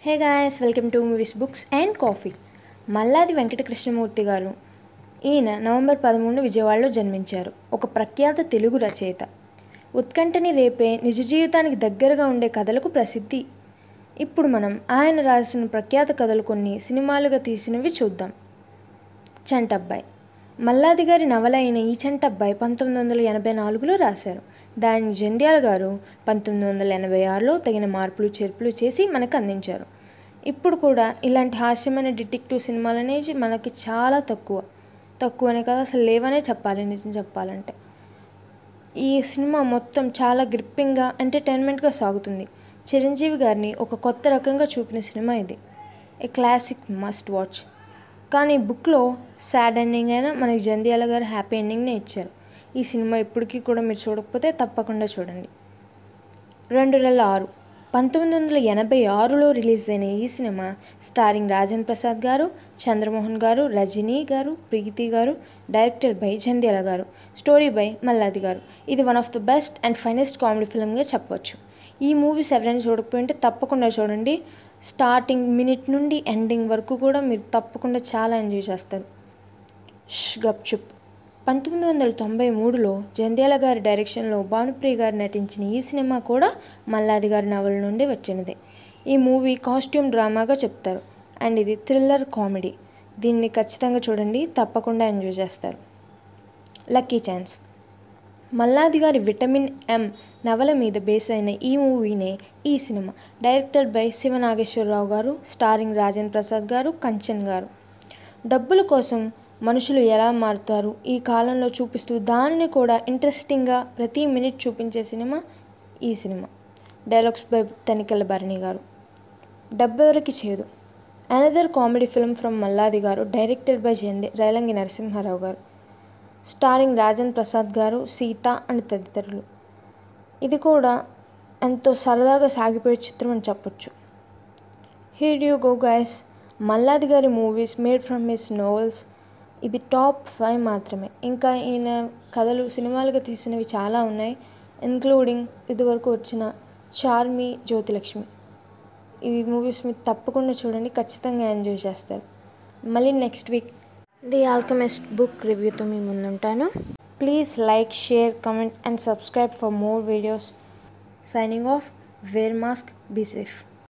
hey guys welcome to movies books and coffee Malladi Venkata Krishnamurthy garu ఈయన November పదమూడు విజయవాడలో జన్మించారు ఒక ప్రఖ్యాత తెలుగు రచయిత ఉత్కంఠని రేపే నిజ జీవితానికి దగ్గరగా ఉండే కథలకు ప్రసిద్ధి ఇప్పుడు మనం ఆయన రాసిన ప్రఖ్యాత కథలు కొన్ని సినిమాలుగా తీసినవి చూద్దాం చంటబ్బాయి మల్లాది గారి నవల అయిన ఈ చంటబ్బాయి పంతొమ్మిది వందల ఎనభై నాలుగులో రాశారు దానిని జంధ్యాల గారు పంతొమ్మిది వందల ఎనభై ఆరులో తగిన మార్పులు చేర్పులు చేసి మనకు అందించారు ఇప్పుడు కూడా ఇలాంటి హాస్యమైన డిటెక్టివ్ సినిమాలు అనేవి మనకి చాలా తక్కువ తక్కువనే కదా అసలు లేవనే చెప్పాలి నిజం చెప్పాలంటే ఈ సినిమా మొత్తం చాలా గ్రిప్పింగ్గా ఎంటర్టైన్మెంట్గా సాగుతుంది చిరంజీవి గారిని ఒక కొత్త రకంగా చూపిన సినిమా ఇది ఏ క్లాసిక్ మస్ట్ వాచ్ కానీ బుక్లో సాడ్ ఎండింగ్ అయినా మనకి జంధ్యాల గారు హ్యాపీ ఎండింగ్నే ఇచ్చారు ఈ సినిమా ఇప్పటికీ కూడా మీరు చూడకపోతే తప్పకుండా చూడండి రెండు వేల ఆరు పంతొమ్మిది వందల ఎనభై ఆరులో రిలీజ్ అయిన ఈ సినిమా స్టారింగ్ రాజేంద్ర ప్రసాద్ గారు చంద్రమోహన్ గారు రజనీ గారు ప్రీతి గారు డైరెక్టర్ బై జంధ్యాల గారు స్టోరీ బై మల్లాది గారు ఇది one of the best and finest comedy ఫిల్మ్గా చెప్పవచ్చు ఈ మూవీస్ ఎవరైనా చూడకపోయింటే తప్పకుండా చూడండి స్టార్టింగ్ మినిట్ నుండి ఎండింగ్ వరకు కూడా మీరు తప్పకుండా చాలా ఎంజాయ్ చేస్తారు గప్చుప్ పంతొమ్మిది వందల తొంభై మూడులో జంధ్యాల గారి డైరెక్షన్లో భానుప్రియ గారు నటించిన ఈ సినిమా కూడా మల్లాది గారి నవల నుండి వచ్చినదే ఈ మూవీ కాస్ట్యూమ్ డ్రామాగా చెప్తారు అండ్ ఇది థ్రిల్లర్ కామెడీ దీన్ని ఖచ్చితంగా చూడండి తప్పకుండా ఎంజాయ్ చేస్తారు లక్కీ ఛాన్స్ మల్లాది గారి విటమిన్ ఎం నవల మీద బేస్ అయిన ఈ మూవీనే ఈ సినిమా డైరెక్టర్ బై శివనాగేశ్వరరావు గారు స్టారింగ్ రాజేంద్ర ప్రసాద్ గారు కంచన్ గారు డబ్బుల కోసం మనుషులు ఎలా మారుతారు ఈ కాలంలో చూపిస్తూ దాన్ని కూడా ఇంట్రెస్టింగ్గా ప్రతి మినిట్ చూపించే సినిమా ఈ cinema dialogues by Tanikella Bharani garu Dabbevariki Chedu another comedy film from Malladi garu director by జంది రైలంగి నరసింహారావు గారు స్టారింగ్ రాజన్ ప్రసాద్ గారు సీత అండ్ తదితరులు ఇది కూడా ఎంతో సరదాగా సాగిపోయే చిత్రం అని చెప్పొచ్చు here you go guys Malladi గారి movies made from his novels ఇది టాప్ ఫైవ్ మాత్రమే ఇంకా ఈయన కథలు సినిమాలుగా తీసినవి చాలా ఉన్నాయి ఇంక్లూడింగ్ ఇదివరకు వచ్చిన చార్మి జ్యోతిలక్ష్మి ఈ మూవీస్ మీరు తప్పకుండా చూడండి ఖచ్చితంగా ఎంజాయ్ చేస్తారు మళ్ళీ next week the Alchemist book రివ్యూతో మీ ముందుంటాను please like share comment and subscribe for more videos signing off wear mask be safe